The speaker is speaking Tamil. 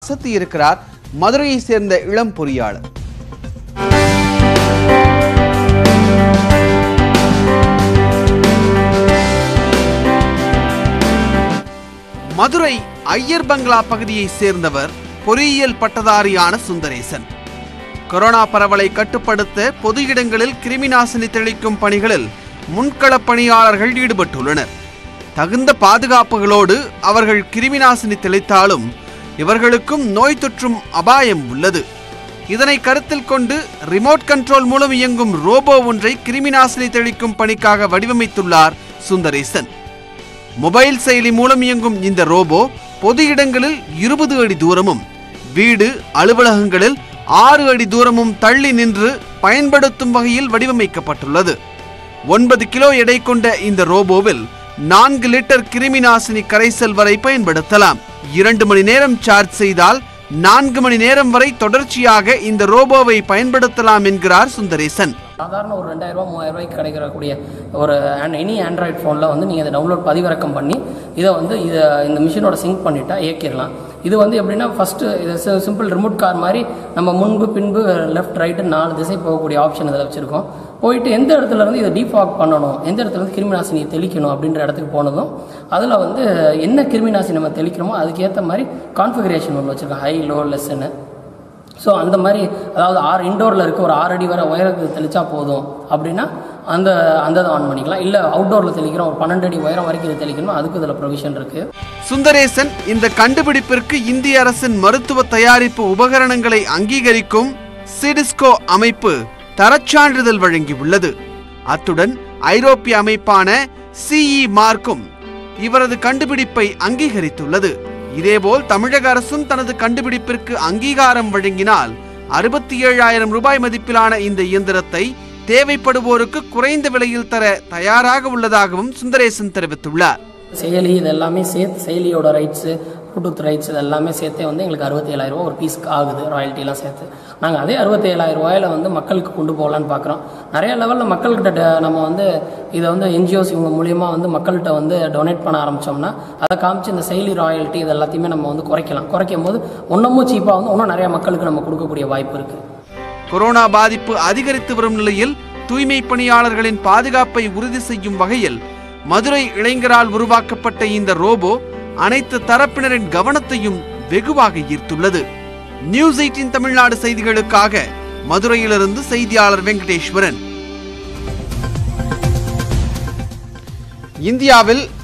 அசத்தியிருக்கிறார் மதுரையை சேர்ந்த இளம் பொறியாளர் மதுரை ஐயர் பங்களா பகுதியை சேர்ந்தவர் பொறியியல் பட்டதாரியான சுந்தரேசன் கொரோனா பரவலை கட்டுப்படுத்த பொது இடங்களில் கிருமிநாசினி தெளிக்கும் பணிகளில் முன்களப் பணியாளர்கள் ஈடுபட்டுள்ளனர் தகுந்த பாதுகாப்புகளோடு அவர்கள் கிருமிநாசினி தெளித்தாலும் இவர்களுக்கும் நோய் தொற்றும் அபாயம் உள்ளது இதனை கருத்தில் கொண்டு ரிமோட் கண்ட்ரோல் மூலம் இயங்கும் ரோபோ ஒன்றை கிருமிநாசினி தெளிக்கும் பணிக்காக வடிவமைத்துள்ளார் சுந்தரேசன் மொபைல் செயலி மூலம் இயங்கும் இந்த ரோபோ பொது இடங்களில் இருபது அடி தூரமும் வீடு அலுவலகங்களில் ஆறு அடி தூரமும் தள்ளி நின்று பயன்படுத்தும் வகையில் வடிவமைக்கப்பட்டுள்ளது ஒன்பது கிலோ எடை கொண்ட இந்த ரோபோவில் நான்கு லிட்டர் கிருமி நாசினி கரைசல் வரை பயன்படுத்தலாம் இரண்டு மணி நேரம் சார்ஜ் செய்தால் நான்கு மணி நேரம் வரை தொடர்ச்சியாக இந்த ரோபோவை பயன்படுத்தலாம் என்கிறார் சுந்தரேசன் சாதாரண ஒரு ரெண்டாயிரம் ரூபா மூவாயிரம் ரூபாய்க்கு கிடைக்கக்கூடிய ஒரு எனி ஆண்ட்ராய்ட் ஃபோனில் வந்து நீங்கள் இதை டவுன்லோட் பதிவிறக்கம் பண்ணி இதை வந்து இதை இந்த மிஷினோட சிங்க் பண்ணிட்டா இயக்கிடலாம் இது வந்து எப்படின்னா ஃபஸ்ட்டு இது சிம்பிள் ரிமோட் கார் மாதிரி நம்ம முன்பு பின்பு லெஃப்ட் ரைட்டு நாலு திசை போகக்கூடிய ஆப்ஷன் இதில் வச்சுருக்கோம் போயிட்டு எந்த இடத்துல இருந்து இதை டீஃபாக் பண்ணணும் எந்த இடத்துல இருந்து கிருமி நாசினியை தெளிக்கணும் அப்படின்ற இடத்துக்கு போனதும் அதில் வந்து என்ன கிருமி நாசினி நம்ம தெளிக்கிறோமோ அதுக்கேற்ற மாதிரி கான்ஃபிகரேஷன் ஒன்று வச்சுருக்கோம் ஹை லோ லெஸ்ன்னு ஸோ அந்த மாதிரி அதாவது ஆறு இன்டோரில் இருக்க ஒரு ஆறு அடி வரை உயரத்துக்கு தெளிச்சா போதும் அப்படின்னா அந்த அந்த இதை ஆன் பண்ணிக்கலாம் இல்லை அவுட்டோரில் தெளிக்கிறோம் ஒரு பன்னெண்டு அடி உயரம் வரைக்கும் இது தெளிக்கணும் அதுக்கு இதில் ப்ரொவிஷன் இருக்குது சுந்தரேசன் இந்த கண்டுபிடிப்பிற்கு இந்திய அரசின் மருத்துவ தயாரிப்பு உபகரணங்களை அங்கீகரிக்கும் சிடிஸ்கோ அமைப்பு தரச்சான்றிதழ் வழங்கியுள்ளது அத்துடன் ஐரோப்பிய அமைப்பான சிஇ மார்க்கும் இவரது கண்டுபிடிப்பை அங்கீகரித்துள்ளது இதேபோல் தமிழக அரசும் தனது கண்டுபிடிப்பிற்கு அங்கீகாரம் வழங்கினால் அறுபத்தி ஏழாயிரம் ரூபாய் மதிப்பிலான இந்த இயந்திரத்தை தேவைப்படுவோருக்கு குறைந்த விலையில் தர தயாராக உள்ளதாகவும் சுந்தரேசன் தெரிவித்துள்ளார் செயலி இது எல்லாமே சேர்த்து செயலியோட ரைட்ஸு ப்ளூடூத் ரைட்ஸ் இது எல்லாமே சேர்த்தே வந்து எங்களுக்கு அறுபத்தி ஏழாயிரம் ஒரு பீஸ்க்கு ஆகுது ராயல்ட்டிலாம் சேர்த்து நாங்கள் அதே அறுபத்தி ஏழாயிரம் ரூபாயில் வந்து மக்களுக்கு கொண்டு போகலான்னு பார்க்குறோம் நிறைய லெவலில் மக்கள்கிட்ட ட- நம்ம வந்து இதை வந்து என்ஜிஓஸ் இவங்க மூலியமாக வந்து மக்கள்கிட்ட வந்து டொனேட் பண்ண ஆரம்பித்தோம்னா அதை காமிச்சு இந்த செயலி ராயல்ட்டி இது எல்லாத்தையுமே நம்ம வந்து குறைக்கலாம் குறைக்கும் போது இன்னமும் சீப்பாக வந்து இன்னும் நிறைய மக்களுக்கு நம்ம கொடுக்கக்கூடிய வாய்ப்பு இருக்குது கொரோனா பாதிப்பு அதிகரித்து வரும் நிலையில் தூய்மை பணியாளர்களின் பாதுகாப்பை உறுதி செய்யும் வகையில் மதுரை இளைஞரால் உருவாக்கப்பட்ட இந்த ரோபோ அனைத்து தரப்பினரின் கவனத்தையும் வெகுவாக ஈர்த்துள்ளது நியூஸ் எயிட்டின் தமிழ்நாடு செய்திகளுக்காக மதுரையிலிருந்து செய்தியாளர் வெங்கடேஸ்வரன் இந்தியாவில்